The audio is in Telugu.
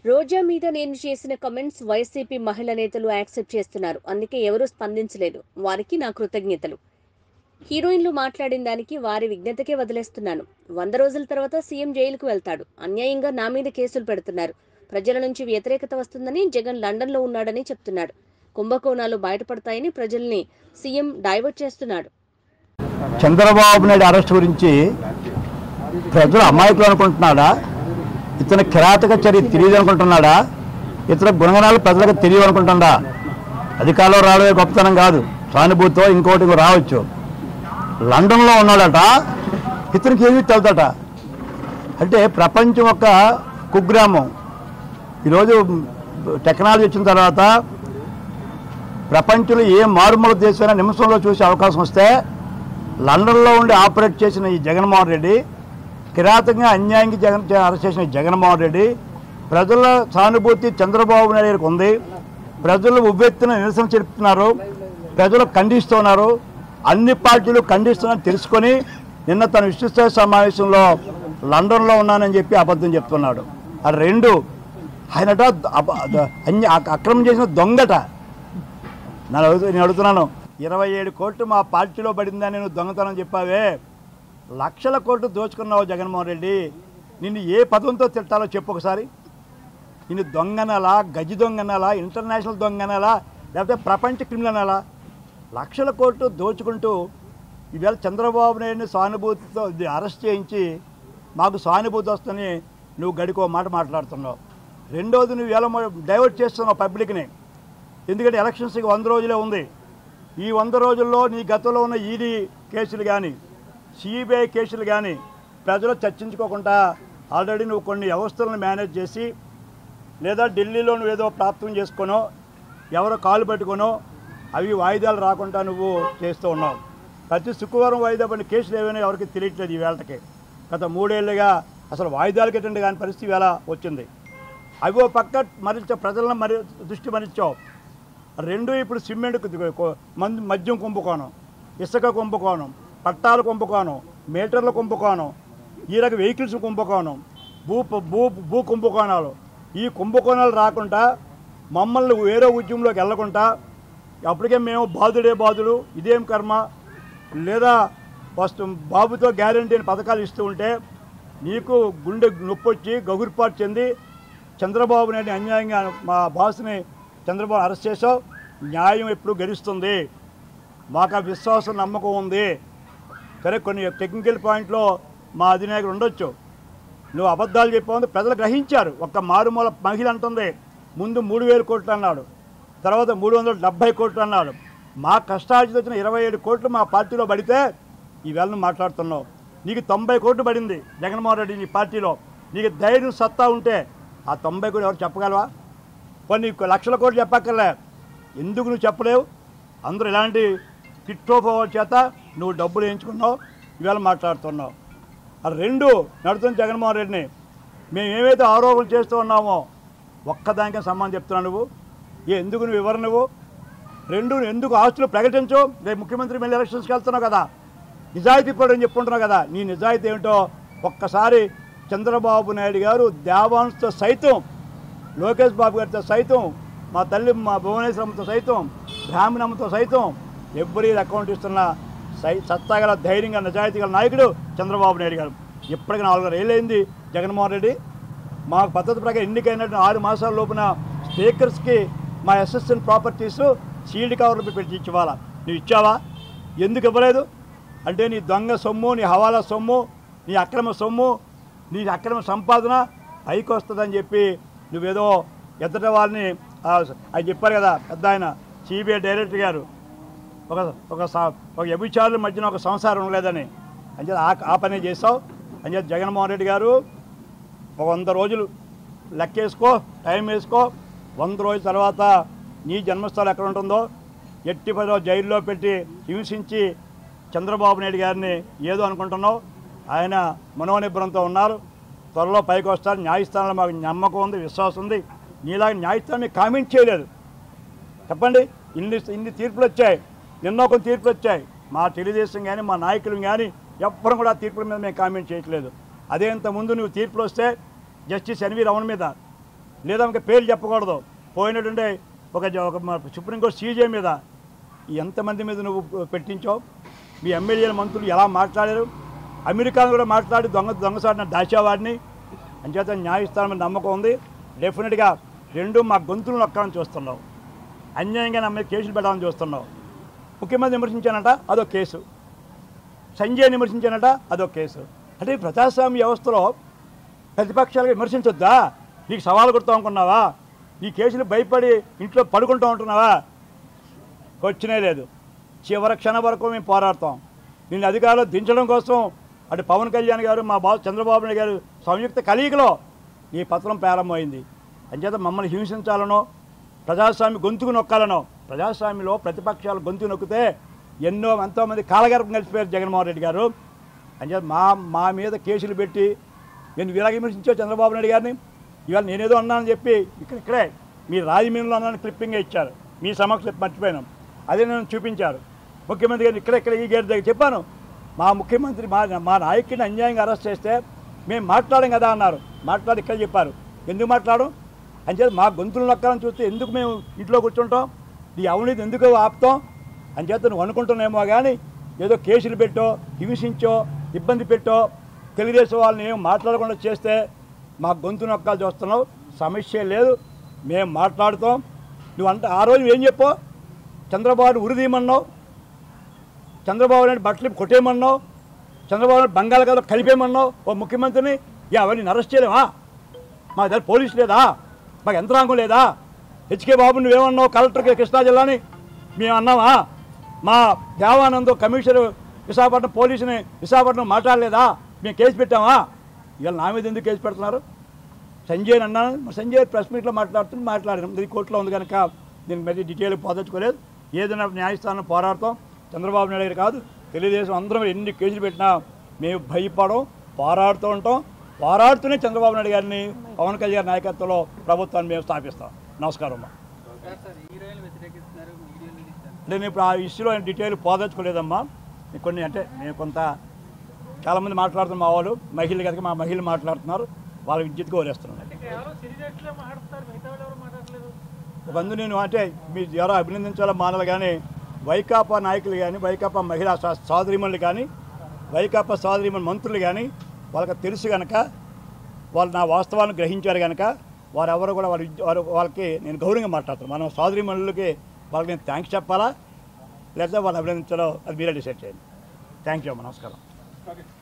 రోజా మీద నేను చేసిన కమెంట్స్ వైసీపీ మహిళా నేతలు యాక్సెప్ట్ చేస్తున్నారు అందుకే ఎవరూ స్పందించలేదు వారికి నా కృతజ్ఞతలు హీరోయిన్లు మాట్లాడిన దానికి వారి విజ్ఞతకే వదిలేస్తున్నాను వంద రోజుల తర్వాత సీఎం జైలుకు వెళ్తాడు అన్యాయంగా నా మీద కేసులు పెడుతున్నారు ప్రజల నుంచి వ్యతిరేకత వస్తుందని జగన్ లండన్లో ఉన్నాడని చెప్తున్నాడు కుంభకోణాలు బయటపడతాయని ప్రజల్ని సీఎం డైవర్ట్ చేస్తున్నాడు చంద్రబాబు నాయుడు అరెస్ట్ గురించి ప్రజలు అమాయకులు అనుకుంటున్నాడా ఇతని కిరాతక చర్య తెలియదు అనుకుంటున్నాడా ఇతర గుణగణాలు ప్రజలకు తెలియదు అనుకుంటున్నా అధికారంలో రావడమే గొప్పతనం కాదు సానుభూతితో ఇంకోటి ఇంకో రావచ్చు లండన్లో ఉన్నాడట ఇతనికి ఏమీ తెలుదట అంటే ప్రపంచం ఒక కుగ్రామం ఈరోజు టెక్నాలజీ వచ్చిన తర్వాత ప్రపంచంలో ఏ మారుమూల దేశమైనా నిమిషంలో చూసే అవకాశం వస్తే లండన్లో ఉండి ఆపరేట్ చేసిన ఈ జగన్మోహన్ రెడ్డి కిరాతకంగా అన్యాయంగా జగన్ అరెస్ట్ చేసిన ఈ జగన్మోహన్ రెడ్డి ప్రజల సానుభూతి చంద్రబాబు నాయుడు గారికి ఉంది ప్రజలు ఉవ్వెత్తున నిరసన చెప్తున్నారు ప్రజలు ఖండిస్తున్నారు అన్ని పార్టీలు ఖండిస్తున్నారని తెలుసుకొని నిన్న తన విశ్వస్థాయి సమావేశంలో లండన్లో ఉన్నానని చెప్పి అబద్ధం చెప్తున్నాడు ఆ రెండు ఆయనట అబ- అన్య అక్రమం చేసిన దొంగట నేను అడుగు నేను అడుగుతున్నాను ఇరవై ఏడు కోట్లు మా పార్టీలో పడిందని నువ్వు దొంగతనం చెప్పావే లక్షల కోట్లు దోచుకున్నావు జగన్మోహన్ రెడ్డి నిన్ను ఏ పదంతో తిట్టాలో చెప్పు ఒకసారి నిన్ను దొంగనలా గజి దొంగనలా ఇంటర్నేషనల్ దొంగనలా లేకపోతే ప్రపంచ క్రిమినల్ అనాలా లక్షల కోట్లు దోచుకుంటూ ఈవేళ చంద్రబాబు నాయుడిని సానుభూతితో ఇది అరెస్ట్ చేయించి మాకు సానుభూతి వస్తుందని నువ్వు గడికో మాట మాట్లాడుతున్నావు రెండోది నువ్వు ఎలా డైవర్ట్ చేస్తున్నావు పబ్లిక్ని ఎందుకంటే ఎలక్షన్స్కి వంద రోజులే ఉంది ఈ వంద రోజుల్లో నీ గతంలో ఉన్న ఈడీ కేసులు కానీ సిబిఐ కేసులు కానీ ప్రజలు చర్చించుకోకుండా ఆల్రెడీ నువ్వు కొన్ని వ్యవస్థలను మేనేజ్ చేసి లేదా ఢిల్లీలో నువ్వు ఏదో ప్రాప్తం చేసుకొనో ఎవరో కాలు పెట్టుకొనో అవి వాయిదాలు రాకుండా నువ్వు చేస్తూ ఉన్నావు ప్రతి శుక్రవారం వాయిదా పడిన కేసులు ఏమైనా ఎవరికి తెలియట్లేదు ఈ వేళకి గత మూడేళ్లుగా అసలు వాయిదాలకి ఎటువంటి కాని పరిస్థితి వేళ వచ్చింది అవి ఓ పక్క మరించ ప్రజలను మరి దృష్టి మరించావు రెండు ఇప్పుడు సిమెంట్ కు- కు- మంది మద్యం కుంభకోణం ఇసుక కుంభకోణం పట్టాల కుంభకోణం మీటర్ల కుంభకోణం ఈ రకం వెహికల్స్ కుంభకోణం భూ భూ భూ కుంభకోణాలు ఈ కుంభకోణాలు రాకుండా మమ్మల్ని వేరే ఉద్యమంలోకి వెళ్లకుండా అప్పటికే మేము బాధుడే బాధుడు ఇదేం కర్మ లేదా వస్తు బాబుతో గ్యారంటీ అని పథకాలు ఇస్తూ ఉంటే నీకు గుండె నొప్పి వచ్చి గగురుపాటు చెంది చంద్రబాబు నాయుడు అన్యాయంగా మా బాస్ని చంద్రబాబు అరెస్ట్ చేసావు న్యాయం ఎప్పుడు గెలుస్తుంది మాకు ఆ విశ్వాసం నమ్మకం ఉంది సరే కొన్ని టెక్నికల్ పాయింట్లో మా అధినాయకుడు ఉండొచ్చు నువ్వు అబద్ధాలు చెప్పావు ప్రజలు గ్రహించారు ఒక్క మారుమూల మహిళ అంటుంది ముందు మూడు వేల కోట్లు అన్నాడు తర్వాత మూడు వందల డెబ్బై కోట్లు అన్నాడు మా కష్టార్జిత వచ్చిన ఇరవై ఏడు కోట్లు మా పార్టీలో పడితే ఈవేళ నువ్వు మాట్లాడుతున్నావు నీకు తొంభై కోట్లు పడింది జగన్మోహన్ రెడ్డి నీ పార్టీలో నీకు ధైర్యం సత్తా ఉంటే ఆ తొంభై కోట్లు ఎవరు చెప్పగలవా కొన్ని లక్షల కోట్లు చెప్పక్కర్లే ఎందుకు నువ్వు చెప్పలేవు అందరూ ఇలాంటి కిట్టోపోవర్ చేత నువ్వు డబ్బులు వేయించుకున్నావు ఇవాళ మాట్లాడుతున్నావు ఆ రెండు నడుతున్న జగన్మోహన్ రెడ్డిని మేము ఏమైతే ఆరోపణలు చేస్తూ ఉన్నామో ఒక్కదానికే సమానం చెప్తున్నావు నువ్వు ఏ ఎందుకు నువ్వు వివరణ నువ్వు రెండు నువ్వు ఎందుకు ఆస్తులు ప్రకటించు రేపు ముఖ్యమంత్రి మళ్ళీ ఎలక్షన్స్కి వెళ్తున్నావు కదా నిజాయితీ పడని చెప్పుకుంటున్నావు కదా నీ నిజాయితీ ఏమిటో ఒక్కసారి చంద్రబాబు నాయుడు గారు దేవాంశతో సైతం లోకేష్ బాబు గారితో సైతం మా తల్లి మా భువనేశ్వరంతో సైతం బ్రాహ్మణమ్మతో సైతం ఎవ్రీ అకౌంట్ ఇస్తున్న సై సత్తాగల ధైర్యంగా నిజాయితీ గల నాయకుడు చంద్రబాబు నాయుడు గారు ఇప్పటికి నాలుగున్నర ఏళ్ళైంది జగన్మోహన్ రెడ్డి మాకు పద్ధతి ప్రకారం ఎన్నికైనట్టు ఆరు మాసాల లోపున స్పీకర్స్కి మా అసిస్టెంట్ ప్రాపర్టీస్ సీల్డ్ కవర్లు పెట్టి ఇచ్చివాలా నువ్వు ఇచ్చావా ఎందుకు ఇవ్వలేదు అంటే నీ దొంగ సొమ్ము నీ హవాలా సొమ్ము నీ అక్రమ సొమ్ము నీ అక్రమ సంపాదన పైకి వస్తుందని చెప్పి నువ్వేదో ఎద్దట వాళ్ళని ఆ, అది చెప్పారు కదా పెద్ద ఆయన సిబిఐ డైరెక్టర్ గారు ఒక ఒక స- ఒక వ్యభిచారుల మధ్యన ఒక సంసారం లేదని అంచేత ఆ ఆ పనే చేసావు అంచేత జగన్మోహన్ రెడ్డి గారు ఒక వంద రోజులు లెక్కేసుకో టైం వేసుకో వంద రోజుల తర్వాత నీ జన్మస్థలం ఎక్కడ ఉంటుందో ఎట్టి పదో జైల్లో పెట్టి హింసించి చంద్రబాబు నాయుడు గారిని ఏదో అనుకుంటున్నావు ఆయన మనోనిబ్బరంతో ఉన్నారు త్వరలో పైకి వస్తారు న్యాయస్థానంలో మాకు నమ్మకం ఉంది విశ్వాసం ఉంది నీలాగా న్యాయస్థానం మీకు కామెంట్ చేయలేదు చెప్పండి ఇన్ని ఇన్ని తీర్పులు వచ్చాయి నిన్న కొన్ని తీర్పులు వచ్చాయి మా తెలుగుదేశం కానీ మా నాయకులు కానీ ఎవ్వరం కూడా ఆ తీర్పుల మీద మేము కామెంట్ చేయట్లేదు అదే ఇంత ముందు నువ్వు తీర్పులు వస్తే జస్టిస్ ఎన్వి రమణ మీద లేదా ఇంకా పేర్లు చెప్పకూడదు పోయినటువంటి ఒక జ- ఒక మన సుప్రీంకోర్టు సీజే మీద ఎంతమంది మీద నువ్వు పెట్టించావు మీ ఎమ్మెల్యేల మంత్రులు ఎలా మాట్లాడారు అమెరికాను కూడా మాట్లాడి దొంగ దొంగసాడిన దాచేవాడిని అంచేత న్యాయస్థానం నమ్మకం ఉంది డెఫినెట్గా రెండు మా గొంతులు నొక్కాలని చూస్తున్నావు అన్యాయంగా నా మీద కేసులు పెట్టాలని చూస్తున్నావు ముఖ్యమంత్రి విమర్శించానట అదో కేసు సంజయ్ విమర్శించానట అదో కేసు అంటే ఈ ప్రజాస్వామ్య వ్యవస్థలో ప్రతిపక్షాలుగా విమర్శించొద్దా నీకు సవాలు కొడతా అనుకున్నావా ఈ కేసులు భయపడి ఇంట్లో పడుకుంటూ ఉంటున్నావా వచ్చినే లేదు చివరి క్షణం వరకు మేము పోరాడతాం నిన్ను అధికారులు దించడం కోసం అటు పవన్ కళ్యాణ్ గారు మా బాబు చంద్రబాబు నాయుడు గారు సంయుక్త కలయికలో ఈ పత్రం ప్రారంభమైంది అంచేత మమ్మల్ని హింసించాలనో ప్రజాస్వామ్య గొంతుకు నొక్కాలనో ప్రజాస్వామ్యంలో ప్రతిపక్షాలు గొంతు నొక్కితే ఎన్నో ఎంతోమంది కాలగర్భం కలిసిపోయారు జగన్మోహన్ రెడ్డి గారు అంచేత మా మా మీద కేసులు పెట్టి నేను ఇలాగ విమర్శించావు చంద్రబాబు నాయుడు గారిని ఇవాళ నేనేదో అన్నానని చెప్పి ఇక్కడ ఇక్కడే మీ రాజమండ్రిలో అన్నాను క్లిప్పింగ్ ఇచ్చారు మీ సమక్ష మర్చిపోయినాం అదే నేను చూపించారు ముఖ్యమంత్రి గారిని ఇక్కడ ఇక్కడ ఈ గేట్ దగ్గర చెప్పాను మా ముఖ్యమంత్రి మా మా నాయకుడిని అన్యాయంగా అరెస్ట్ చేస్తే మేము మాట్లాడాం కదా అన్నారు మాట్లాడి ఇక్కడ చెప్పారు ఎందుకు మాట్లాడు అంచేత మా గొంతులు నొక్కాలని చూస్తే ఎందుకు మేము ఇంట్లో కూర్చుంటాం ఈ అవినీతి ఎందుకు ఆపుతాం అంచేత నువ్వు అనుకుంటున్నామో కానీ ఏదో కేసులు పెట్టో హింసించో ఇబ్బంది పెట్టో తెలుగుదేశం వాళ్ళని ఏం మాట్లాడకుండా చేస్తే మా గొంతు నొక్కాలు చూస్తున్నావు సమస్య లేదు మేము మాట్లాడుతాం నువ్వు అంటే ఆ రోజు ఏం చెప్పావు చంద్రబాబు ఉరిదీయమన్నావు చంద్రబాబు నాయుడు బట్టలు కొట్టేయమన్నావు చంద్రబాబు నాయుడు బంగాళాఖాతంలో కలిపేయమన్నావు ఓ ముఖ్యమంత్రిని ఇక అవన్నీ అరెస్ట్ చేయలేమా మా దగ్గర పోలీసు లేదా మాకు యంత్రాంగం లేదా హెచ్కే బాబు నువ్వేమన్నావు కలెక్టర్ కృష్ణా జిల్లాని మేము అన్నామా మా దేవానంద్ కమిషనర్ విశాఖపట్నం పోలీసుని విశాఖపట్నం మాట్లాడలేదా మేము కేసు పెట్టామా ఇవాళ నా మీద ఎందుకు కేసు పెడుతున్నారు సంజయ్ అని అన్నాను మరి సంజయ్ ప్రెస్ మీట్లో మాట్లాడుతూ మాట్లాడాను ఇది కోర్టులో ఉంది కనుక నేను మరి డీటెయిల్ పోదలుచుకోలేదు ఏదైనా న్యాయస్థానం పోరాడతాం చంద్రబాబు నాయుడు గారు కాదు తెలుగుదేశం అందరం ఎన్ని కేసులు పెట్టినా మేము భయపడం పోరాడుతూ ఉంటాం పోరాడుతూనే చంద్రబాబు నాయుడు గారిని పవన్ కళ్యాణ్ గారి నాయకత్వంలో ప్రభుత్వాన్ని మేము స్థాపిస్తాం నమస్కారం అమ్మా సార్ సార్ హీరోయిన్లు వ్యతిరేకిస్తున్నారు వీడియోలు తీస్తారు అంటే నేను ఇప్పుడు ఆ ఇష్యూలో డీటెయిల్ పోదలుచుకోలేదమ్మా నేను కొన్ని అంటే నేను కొంత చాలామంది మాట్లాడుతున్న మా వాళ్ళు మహిళలు కనుక మా మహిళలు మాట్లాడుతున్నారు వాళ్ళ విద్యుత్ కోరేస్తున్నాను అంటే కేవలం సిరిజెట్లే మాట్లాడతారు మిగతా వాళ్ళు ఎవరు మాట్లాడలేదు ఒక అందు నేను అంటే మీ ఎవరో అభినందించాలో మానాలి కానీ వైకాపా నాయకులు కానీ వైకాపా మహిళా సా- సోదరీమణులు కానీ వైకాపా సోదరీమణి మంత్రులు కానీ వాళ్ళకి తెలుసు కనుక వాళ్ళు నా వాస్తవాలను గ్రహించారు కనుక వారు ఎవరు కూడా వారి వారు వాళ్ళకి నేను గౌరవంగా మాట్లాడతాను మనం సోదరీమణులకి వాళ్ళకి నేను థ్యాంక్స్ చెప్పాలా లేకపోతే వాళ్ళు అభినందించాలో అది మీరే డిసైడ్ చేయండి థ్యాంక్ యూ అమ్మ నమస్కారం ఓకే